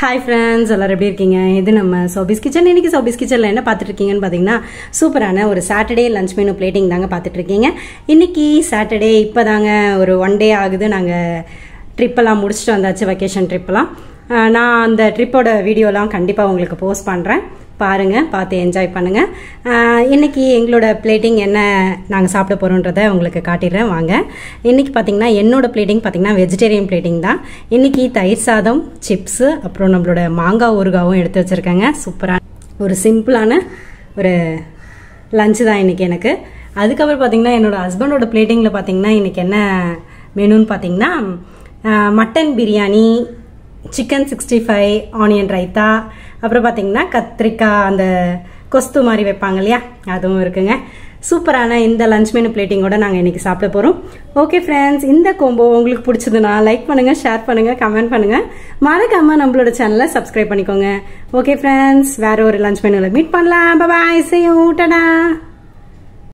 hi friends எல்லாரும் எப்படி இருக்கீங்க இது நம்ம சோபிஸ் கிச்சன் இன்னைக்கு சோபிஸ் கிச்சனில் என்ன பார்த்துட்டு இருக்கீங்கன்னு பார்த்தீங்கன்னா சூப்பரான ஒரு சாட்டர்டே லஞ்ச் மெனு பிளேட்டிங் தாங்க பார்த்துட்டு இருக்கீங்க இன்னைக்கு சாட்டர்டே இப்போ தாங்க ஒரு ஒன் டே ஆகுது நாங்கள் ட்ரிப்பெல்லாம் முடிச்சுட்டு வந்தாச்சு வெக்கேஷன் ட்ரிப்பெல்லாம் நான் அந்த ட்ரிப்போட வீடியோலாம் கண்டிப்பாக உங்களுக்கு போஸ்ட் பண்ணுறேன் பாருங்கள் பார்த்து என்ஜாய் பண்ணுங்கள் இன்றைக்கி எங்களோட பிளேட்டிங் என்ன நாங்கள் சாப்பிட போகிறோன்றதை உங்களுக்கு காட்டிடுறேன் வாங்க இன்றைக்கி பார்த்தீங்கன்னா என்னோட பிளேட்டிங் பார்த்தீங்கன்னா வெஜிடேரியன் பிளேட்டிங் தான் இன்றைக்கி தயிர் சாதம் சிப்ஸு அப்புறம் நம்மளோட மாங்காய் ஊறுகாவும் எடுத்து வச்சுருக்கேங்க சூப்பரான ஒரு சிம்பிளான ஒரு லஞ்சு தான் இன்றைக்கி எனக்கு அதுக்கப்புறம் பார்த்தீங்கன்னா என்னோட ஹஸ்பண்டோட பிளேட்டிங்கில் பார்த்தீங்கன்னா இன்றைக்கி என்ன மெனுன்னு பார்த்தீங்கன்னா mutton biryani chicken sixty five onion raita அப்புறம் பார்த்தீங்கன்னா கத்திரிக்காய் அந்த கொஸ்து மாதிரி வைப்பாங்க இல்லையா அதுவும் இருக்குங்க சூப்பரான இந்த லஞ்ச் மெனு பிளேட்டிங்கோட நாங்கள் இன்னைக்கு சாப்பிட போகிறோம் ஓகே ஃப்ரெண்ட்ஸ் இந்த கோம்போ உங்களுக்கு பிடிச்சதுன்னா லைக் பண்ணுங்கள் ஷேர் பண்ணுங்கள் கமெண்ட் பண்ணுங்கள் மறக்காமல் நம்மளோட சேனலை சப்ஸ்கிரைப் பண்ணிக்கோங்க ஓகே ஃப்ரெண்ட்ஸ் வேற ஒரு லஞ்ச் மெனுவில் மீட் பண்ணலாம் பாய் செய்யும் டடா